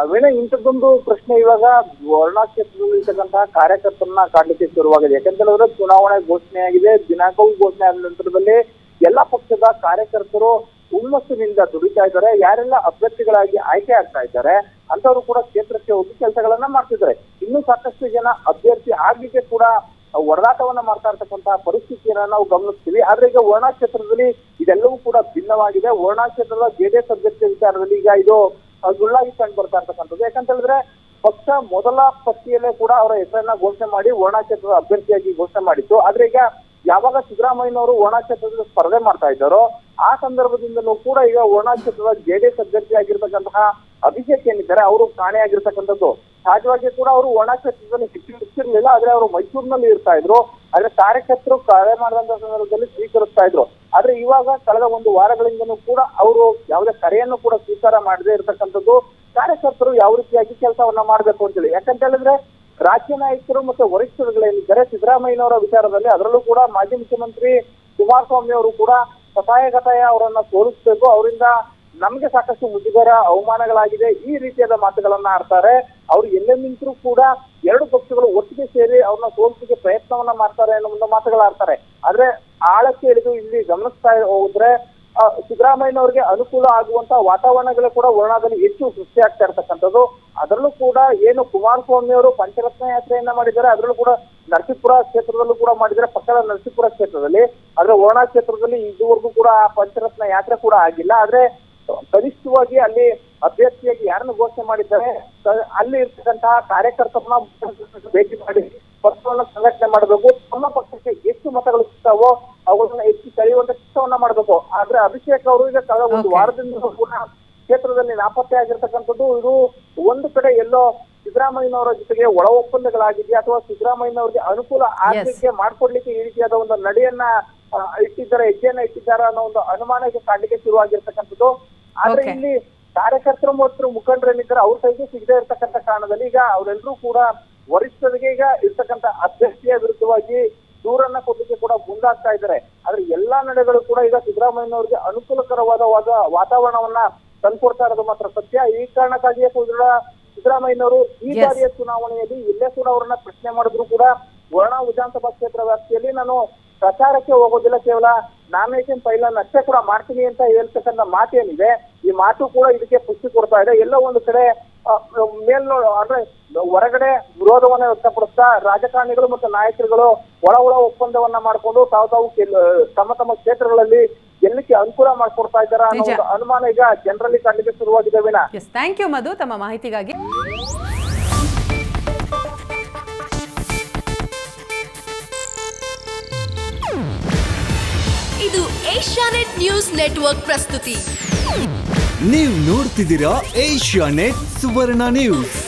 ವೀಣಾ ಇಂಥದ್ದೊಂದು ಪ್ರಶ್ನೆ ಇವಾಗ ವರ್ಣಾ ಕ್ಷೇತ್ರದಲ್ಲಿ ಇರ್ತಕ್ಕಂತಹ ಕಾರ್ಯಕರ್ತರನ್ನ ಕಾಡ್ಲಿಕ್ಕೆ ಶುರುವಾಗಿದೆ ಯಾಕಂತ ಹೇಳಿದ್ರೆ ಚುನಾವಣೆ ಘೋಷಣೆಯಾಗಿದೆ ದಿನಾಂಕವೂ ಘೋಷಣೆ ಆದ ನಂತರದಲ್ಲಿ ಎಲ್ಲಾ ಪಕ್ಷದ ಕಾರ್ಯಕರ್ತರು ಹುಮ್ಮಸ್ಸಿನಿಂದ ದುಡಿತಾ ಇದ್ದಾರೆ ಯಾರೆಲ್ಲ ಅಭ್ಯರ್ಥಿಗಳಾಗಿ ಆಯ್ಕೆ ಆಗ್ತಾ ಇದ್ದಾರೆ ಅಂತವರು ಕೂಡ ಕ್ಷೇತ್ರಕ್ಕೆ ಹೋಗಿ ಕೆಲಸಗಳನ್ನ ಮಾಡ್ತಿದ್ದಾರೆ ಇನ್ನು ಸಾಕಷ್ಟು ಜನ ಅಭ್ಯರ್ಥಿ ಆಗ್ಲಿಕ್ಕೆ ಕೂಡ ಒಡದಾಟವನ್ನ ಮಾಡ್ತಾ ಇರ್ತಕ್ಕಂತಹ ಪರಿಸ್ಥಿತಿಯನ್ನ ನಾವು ಗಮನಿಸ್ತೀವಿ ಆದ್ರೆ ಈಗ ವರ್ಣಾ ಕ್ಷೇತ್ರದಲ್ಲಿ ಇದೆಲ್ಲವೂ ಕೂಡ ಭಿನ್ನವಾಗಿದೆ ವರ್ಣಾ ಕ್ಷೇತ್ರದ ಜೆಡಿಎಸ್ ಅಭ್ಯರ್ಥಿ ವಿಚಾರದಲ್ಲಿ ಈಗ ಇದು ಆ, ಸುಳ್ಳಾಗಿ ಕಂಡು ಬರ್ತಾ ಇರ್ತಕ್ಕಂಥದ್ದು ಯಾಕಂತ ಹೇಳಿದ್ರೆ ಪಕ್ಷ ಮೊದಲ ಪಟ್ಟಿಯಲ್ಲೇ ಕೂಡ ಅವರ ಹೆಸರನ್ನ ಘೋಷಣೆ ಮಾಡಿ ವರ್ಣಾ ಕ್ಷೇತ್ರದ ಅಭ್ಯರ್ಥಿಯಾಗಿ ಘೋಷಣೆ ಮಾಡಿತ್ತು ಆದ್ರೆ ಈಗ ಯಾವಾಗ ಸಿದ್ದರಾಮಯ್ಯನವರು ವರ್ಣಾ ಕ್ಷೇತ್ರದಲ್ಲಿ ಸ್ಪರ್ಧೆ ಮಾಡ್ತಾ ಇದ್ದಾರೋ ಆ ಸಂದರ್ಭದಿಂದಲೂ ಕೂಡ ಈಗ ವರ್ಣಾ ಕ್ಷೇತ್ರದ ಜೆಡಿಎಸ್ ಅಭ್ಯರ್ಥಿ ಆಗಿರ್ತಕ್ಕಂತಹ ಅಭಿಷೇಕ್ ಏನಿದ್ದಾರೆ ಅವರು ಕಾಣೆಯಾಗಿರ್ತಕ್ಕಂಥದ್ದು ಸಹಜವಾಗಿ ಕೂಡ ಅವರು ವರ್ಣಾ ಕ್ಷೇತ್ರದಲ್ಲಿ ಸಿಕ್ಕಿರ್ಲಿಲ್ಲ ಆದ್ರೆ ಅವರು ಮೈಸೂರಿನಲ್ಲಿ ಇರ್ತಾ ಇದ್ರು ಆದ್ರೆ ಕಾರ್ಯಕರ್ತರು ಕರೆ ಮಾಡಿದಂತ ಸಂದರ್ಭದಲ್ಲಿ ಸ್ವೀಕರಿಸ್ತಾ ಇದ್ರು ಆದ್ರೆ ಇವಾಗ ಕಳೆದ ಒಂದು ವಾರಗಳಿಂದನೂ ಕೂಡ ಅವರು ಯಾವುದೇ ಕರೆಯನ್ನು ಕೂಡ ಸ್ವೀಕಾರ ಮಾಡದೇ ಇರತಕ್ಕಂಥದ್ದು ಕಾರ್ಯಕರ್ತರು ಯಾವ ರೀತಿಯಾಗಿ ಕೆಲಸವನ್ನ ಮಾಡ್ಬೇಕು ಅಂತೇಳಿ ಯಾಕಂತ ಹೇಳಿದ್ರೆ ರಾಜ್ಯ ನಾಯಕರು ಮತ್ತು ವರಿಷ್ಠರುಗಳೇನಿದ್ದಾರೆ ಸಿದ್ದರಾಮಯ್ಯನವರ ವಿಚಾರದಲ್ಲಿ ಅದರಲ್ಲೂ ಕೂಡ ಮಾಜಿ ಮುಖ್ಯಮಂತ್ರಿ ಕುಮಾರಸ್ವಾಮಿ ಅವರು ಕೂಡ ಗತಾಯ ಅವರನ್ನ ಸೋಲಿಸಬೇಕು ಅವರಿಂದ ನಮ್ಗೆ ಸಾಕಷ್ಟು ಮುಜುಗರ ಅವಮಾನಗಳಾಗಿದೆ ಈ ರೀತಿಯಾದ ಮಾತುಗಳನ್ನ ಆಡ್ತಾರೆ ಅವ್ರು ಎಲ್ಲೇ ನಿಂತರೂ ಕೂಡ ಎರಡು ಪಕ್ಷಗಳು ಒಟ್ಟಿಗೆ ಸೇರಿ ಅವ್ರನ್ನ ಸೋಲಿಸಿಗೆ ಪ್ರಯತ್ನವನ್ನ ಮಾಡ್ತಾರೆ ಅನ್ನೋ ಒಂದು ಮಾತುಗಳಾಡ್ತಾರೆ ಆದ್ರೆ ಆಳಕ್ಕೆ ಇಳಿದು ಇಲ್ಲಿ ಗಮನಿಸ್ತಾ ಹೋದ್ರೆ ಆ, ಸಿದ್ದರಾಮಯ್ಯನವರಿಗೆ ಅನುಕೂಲ ಆಗುವಂತ ವಾತಾವರಣಗಳು ಕೂಡ ವರ್ಣದಲ್ಲಿ ಹೆಚ್ಚು ಸೃಷ್ಟಿ ಆಗ್ತಾ ಇರ್ತಕ್ಕಂಥದ್ದು ಅದರಲ್ಲೂ ಕೂಡ ಏನು ಕುಮಾರಸ್ವಾಮಿ ಅವರು ಪಂಚರತ್ನ ಯಾತ್ರೆಯನ್ನ ಮಾಡಿದ್ದಾರೆ ಅದರಲ್ಲೂ ಕೂಡ ನರಸೀಪುರ ಕ್ಷೇತ್ರದಲ್ಲೂ ಕೂಡ ಮಾಡಿದ್ದಾರೆ ಪಕ್ಕದ ನರಸೀಪುರ ಕ್ಷೇತ್ರದಲ್ಲಿ ಆದ್ರೆ ವರ್ಣಾ ಕ್ಷೇತ್ರದಲ್ಲಿ ಇದುವರೆಗೂ ಕೂಡ ಆ ಪಂಚರತ್ನ ಯಾತ್ರೆ ಕೂಡ ಆಗಿಲ್ಲ ಆದ್ರೆ ಕನಿಷ್ಠವಾಗಿ ಅಲ್ಲಿ ಅಭ್ಯರ್ಥಿಯಾಗಿ ಯಾರನ್ನು ಘೋಷಣೆ ಮಾಡಿದ್ದಾರೆ ತ- ಅಲ್ಲಿ ಇರ್ತಕ್ಕಂತಹ ಕಾರ್ಯಕರ್ತರನ್ನ ಭೇಟಿ ಮಾಡಿ ಪಕ್ಷವನ್ನ ಸಂಘಟನೆ ಮಾಡಬೇಕು ತಮ್ಮ ಪಕ್ಷಕ್ಕೆ ಎಷ್ಟು ಮತಗಳು ಸಿಗ್ತಾವೋ ಅವುಗಳನ್ನ ಹೆಚ್ಚು ಸೆಳೆಯುವಂತ ಕೆಲಸವನ್ನ ಮಾಡಬೇಕು ಆದ್ರೆ ಅಭಿಷೇಕ್ ಅವರು ಈಗ ಕಳೆದ ಒಂದು Okay. ವಾರದಿಂದ ಕೂಡ ಕ್ಷೇತ್ರದಲ್ಲಿ ನಾಪತ್ತೆ ಆಗಿರ್ತಕ್ಕಂಥದ್ದು ಇದು ಒಂದು ಕಡೆ ಎಲ್ಲೋ ಸಿದ್ದರಾಮಯ್ಯನವರ ಜೊತೆಗೆ ಒಳ ಒಪ್ಪಂದಗಳಾಗಿದೆಯಾ ಅಥವಾ ಸಿದ್ದರಾಮಯ್ಯನವರಿಗೆ ಅನುಕೂಲ ಆಗ್ಲಿಕ್ಕೆ ಮಾಡ್ಕೊಡ್ಲಿಕ್ಕೆ ಈ ರೀತಿಯಾದ ಒಂದು ನಡೆಯನ್ನ ಆ, ಇಟ್ಟಿದ್ದಾರೆ ಹೆಜ್ಜೆಯನ್ನ ಇಟ್ಟಿದ್ದಾರೆ ಅನ್ನೋ ಒಂದು ಅನುಮಾನಕ್ಕೆ ಕಾಡ್ಲಿಕ್ಕೆ ಶುರುವಾಗಿರ್ತಕ್ಕಂಥದ್ದು ಆದ್ರೆ Okay. ಇಲ್ಲಿ ಕಾರ್ಯಕರ್ತರು ಮತ್ತು ಮುಖಂಡರು ಏನಿದ್ದಾರೆ ಅವ್ರ ಕೈಗೆ ಸಿಗದೆ ಇರ್ತಕ್ಕಂಥ ಕಾರಣದಲ್ಲಿ ಈಗ ಅವರೆಲ್ಲರೂ ಕೂಡ ವರಿಷ್ಠರಿಗೆ ಈಗ ಇರ್ತಕ್ಕಂಥ ಅಭ್ಯರ್ಥಿಯ ವಿರುದ್ಧವಾಗಿ ದೂರನ್ನ ಕೊಡ್ಲಿಕ್ಕೆ ಕೂಡ ಮುಂದಾಗ್ತಾ ಇದ್ದಾರೆ ಆದ್ರೆ ಎಲ್ಲಾ ನಡೆಗಳು ಕೂಡ ಈಗ ಸಿದ್ದರಾಮಯ್ಯನವರಿಗೆ ಅನುಕೂಲಕರವಾದ ವಾದ- ವಾತಾವರಣವನ್ನ ತಂದ್ಕೊಡ್ತಾ ಇರೋದು ಮಾತ್ರ ಸತ್ಯ ಈ ಕಾರಣಕ್ಕಾಗಿಯೇ ಕೂಡ ಸಿದ್ದರಾಮಯ್ಯನವರು ಈ Yes. ಬಾರಿಯ ಚುನಾವಣೆಯಲ್ಲಿ ಎಲ್ಲೇ ಕೂಡ ಅವರನ್ನ ಪ್ರಶ್ನೆ ಮಾಡಿದ್ರು ಕೂಡ ವರ್ಣ ವಿಧಾನಸಭಾ ಕ್ಷೇತ್ರ ವ್ಯಾಪ್ತಿಯಲ್ಲಿ ನಾನು ಪ್ರಚಾರಕ್ಕೆ ಹೋಗೋದಿಲ್ಲ ಕೇವಲ ನಾಮಿನೇಷನ್ ಫೈಲನ್ನು ಅಷ್ಟೇ ಕೂಡ ಮಾಡ್ತೀನಿ ಅಂತ ಹೇಳ್ತಕ್ಕಂಥ ಮಾತೇನಿದೆ ಈ ಮಾತು ಕೂಡ ಇದಕ್ಕೆ ಪುಷ್ಟಿ ಕೊಡ್ತಾ ಇದೆ ಎಲ್ಲೋ ಒಂದು ಕಡೆ ಆ, ಮೇಲ್ನೋ ಅಂದ್ರೆ ಹೊರಗಡೆ ವಿರೋಧವನ್ನ ವ್ಯಕ್ತಪಡಿಸ್ತಾ ರಾಜಕಾರಣಿಗಳು ಮತ್ತು ನಾಯಕರುಗಳು ಒಳ ಒಳ ಒಪ್ಪಂದವನ್ನ ಮಾಡ್ಕೊಂಡು ತಾವು ತಾವು ಕೆಲ್- ತಮ್ಮ ತಮ್ಮ ಕ್ಷೇತ್ರಗಳಲ್ಲಿ ಗೆಲ್ಲಕ್ಕೆ ಅನುಕೂಲ ಮಾಡ್ಕೊಡ್ತಾ ಇದ್ದಾರೆ ಅನ್ನೋ ನಿಜ. ಒಂದು ಅನುಮಾನ ಈಗ ಜನರಲ್ಲಿ ಕಾಣಲಿಕ್ಕೆ ಶುರುವಾಗಿದೆ ವಿನಾ ಎಸ್ ಥ್ಯಾಂಕ್ ಯು ಮಧು ತಮ್ಮ ಮಾಹಿತಿಗಾಗಿ ಇದು ಏಷ್ಯಾನೆಟ್ ನ್ಯೂಸ್ ನೆಟ್ವರ್ಕ್ ಪ್ರಸ್ತುತಿ ನೀವು ನೋಡ್ತಿದ್ದೀರಾ ಏಷ್ಯಾ ನೆಟ್ ಸುವರ್ಣ ನ್ಯೂಸ್